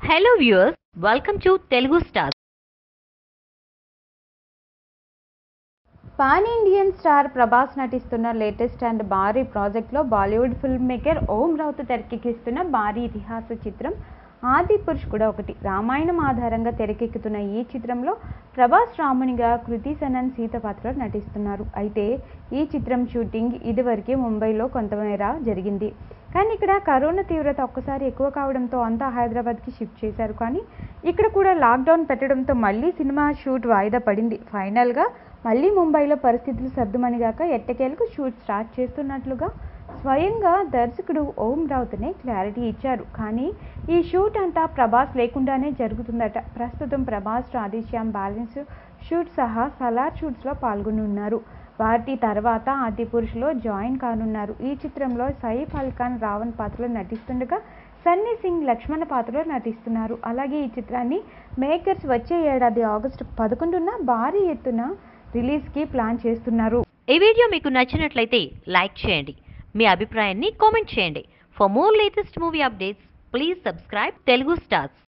hello viewers welcome to Telugu star pan Indian star Prabhas నటిస్తున్న latest and భారీ ప్రాజెక్ట్లో Bollywood film maker Om Raut తెరకెక్కిస్తున్న భారీ ఇతిహాస చిత్రం ఆది పురుష్ కూడా ఒకటి రామాయణం ఆధారంగా తెరకెక్కుతున్న ఈ చిత్రంలో ప్రభాస్ రామునిగా కృతి సనన్ సీత పాత్రలో నటిస్తున్నారు అయితే ఈ చిత్రం షూటింగ్ ఇదివరకే ముంబైలో కొంతమేర జరిగింది కానీ ఇక్కడ కరోనా తీవ్రత ఒక్కసారి ఎక్కువ కావడంతో అంతా హైదరాబాద్కి షిఫ్ట్ చేశారు కానీ ఇక్కడ కూడా లాక్డౌన్ పెట్టడంతో మళ్ళీ సినిమా షూట్ వాయిదా పడింది ఫైనల్గా మళ్ళీ ముంబైలో పరిస్థితులు సర్దుమనిగాక ఎట్టకేలకు షూట్ స్టార్ట్ చేస్తున్నట్లుగా స్వయంగా దర్శకుడు ఓం రావుతనే క్లారిటీ ఇచ్చారు కానీ ఈ షూట్ అంతా ప్రభాస్ లేకుండానే జరుగుతుందట ప్రస్తుతం ప్రభాస్ రాధేశ్యామ్ బ్యాలెన్స్ షూట్ సహా సలార్ షూట్స్లో పాల్గొనున్నారు వాటి తర్వాత ఆది పురుషులో జాయిన్ కానున్నారు ఈ చిత్రంలో సైఫ్ అల్ ఖాన్ రావణ్ పాత్రలో నటిస్తుండగా సన్నీ సింగ్ లక్ష్మణ పాత్రలో నటిస్తున్నారు అలాగే ఈ చిత్రాన్ని మేకర్స్ వచ్చే ఏడాది ఆగస్టు పదకొండున భారీ ఎత్తున రిలీజ్కి ప్లాన్ చేస్తున్నారు ఈ వీడియో మీకు నచ్చినట్లయితే లైక్ చేయండి మీ అభిప్రాయాన్ని కామెంట్ చేయండి for more latest movie updates please subscribe Telugu stars